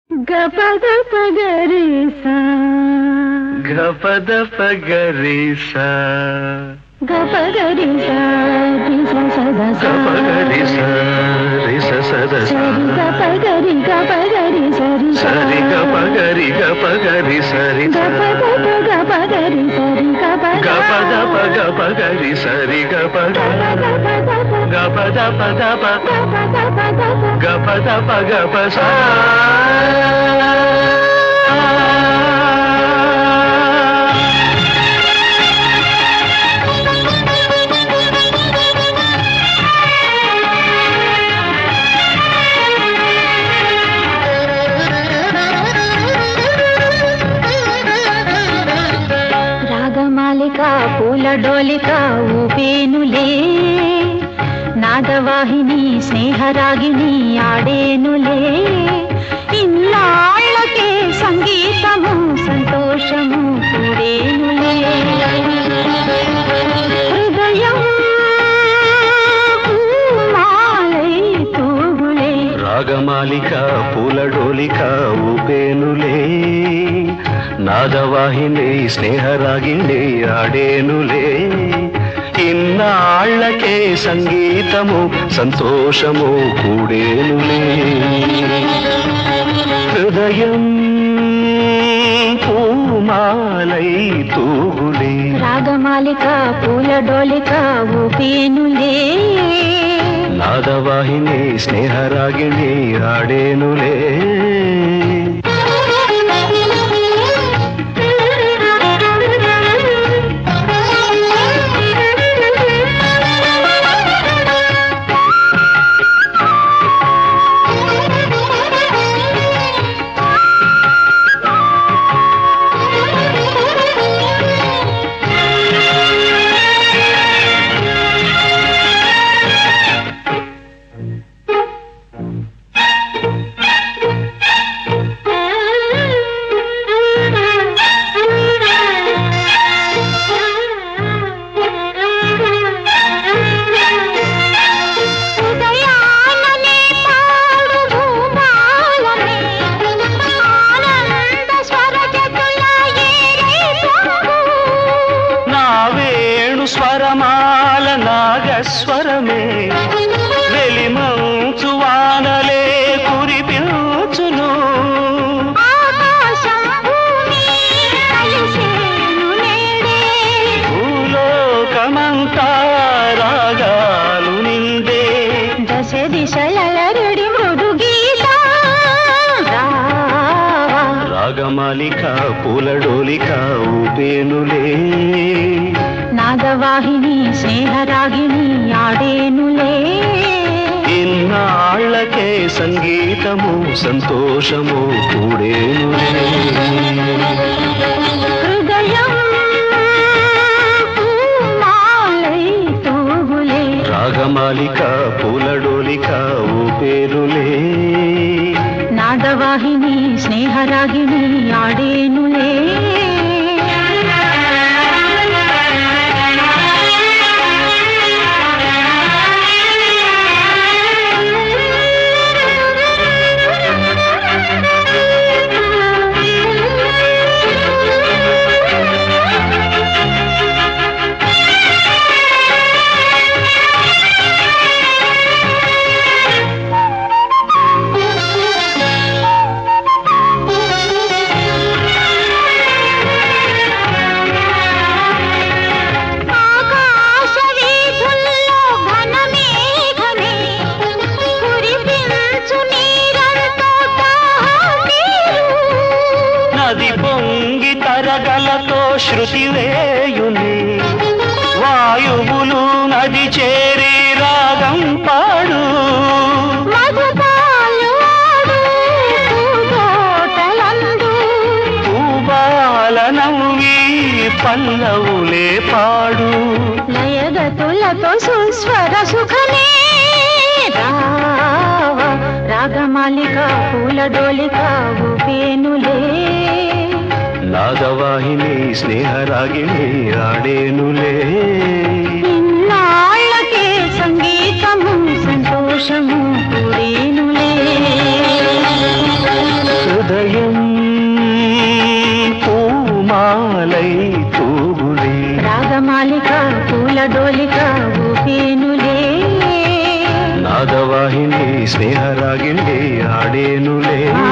గపద పగరిసా గపద పగరిసా గపగరిసా రిస సద గపగరిస రిస సదస సరి గపగరి గపగరి సరి సరి గపగరి గపగరి సరి గపద గపగరి సరి గపద గపద పగపగరి సరి గపగ గపద పద ప గపద పగప సా రాగమాలిక పూల డోలిక ఊపేనులే నాదవాహిని స్నేహరాగిని ఆడేనులే ఇన్నాళ్ళకే సంగీతము సంతోషము కూడేనులే హృదయం పూమాలై తూగులే రాగమాలిక పూలడోలిక ఊపేనులే నాదవాహిని స్నేహరాగిణి ఆడేనులే ఇన్నాళ్ళకే సంగీతము సంతోషము కూడేనులే హృదయం పూమాలై తూగులే రాగమాలిక పూల డోలిక ఊపేనులే నాదవాహిని స్నేహరాగిణి ఆడేనులే ఉదయాననే పాడు భూపాలనే ఆనంద స్వరజతుల ఏరే పొంగు. నా వేణు స్వరమాల నాగస్వరమే వెలిమంచు వానలే కురిపించును ఆకాశం భూమి కలిసేను నేడే. భూలోకమంతా రాగాలు నిండే దశ దిశలలరుడి మృదు గీత రావా. రాగమాలిక పూలడోలిక ఊపేనులే నాదవాహిని స్నేహరాగిణి ఆడేనులే ఇన్నాళ్ళకే సంగీతము సంతోషము కూడేనులే హృదయం పూమాలై తూగులే రాగమాలిక పూలడోలిక ఊపేరులే నాదవాహిని స్నేహరాగిణి ఆడేనులే ఆకాశ వీధుల్లో ఘనమేఘమే కురిపించు నీరంతో తాహతీరు. నది పొంగి తరగలతో శృతి వేయుని వాయువులు నది చేరి రాగం పాడు మధుపాలు ఆడు పూదోటలందు. పూబాల నవ్వి పల్లవులే పాడు లయగతులతో సుస్వర సుఖమే రావ రాగమాలిక పూల డోలిక ఊపేనులే నాదవాహిని స్నేహరాగిణి ఆడేనులే ఇన్నాళ్ళకే సంగీతము సంతోషము కూడేనులే హృదయం పూమాలై తూగులే రాగమాలిక పూల డోలిక ఊపేనులే నాదవాహిని స్నేహరాగిణి ఆడేనులే